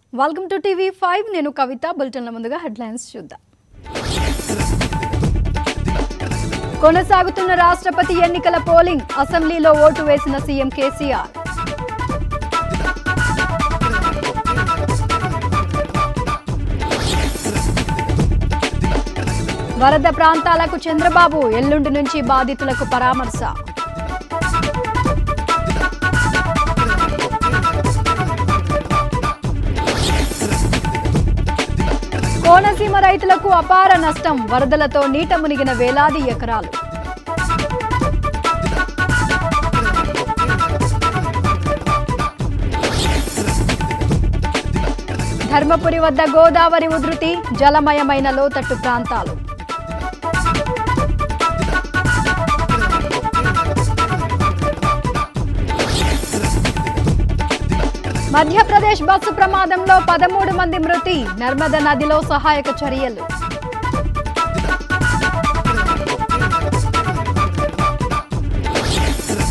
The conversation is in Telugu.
వెల్కమ్ టు టీవీ ఫైవ్ నేను కవిత బులెటిన్ల ముందుగా హెడ్లైన్స్ చూద్దాం కొనసాగుతున్న రాష్ట్రపతి ఎన్నికల పోలింగ్ అసెంబ్లీలో ఓటు వేసిన సీఎం కేసీఆర్ వరద ప్రాంతాలకు చంద్రబాబు ఎల్లుండి నుంచి బాధితులకు పరామర్శ కోనసీమ రైతులకు అపార నష్టం వరదలతో నీట మునిగిన వేలాది ఎకరాలు ధర్మపురి వద్ద గోదావరి ఉధృతి జలమయమైన లోతట్టు ప్రాంతాలు మధ్యప్రదేశ్ బస్సు ప్రమాదంలో పదమూడు మంది మృతి నర్మద నదిలో సహాయక చర్యలు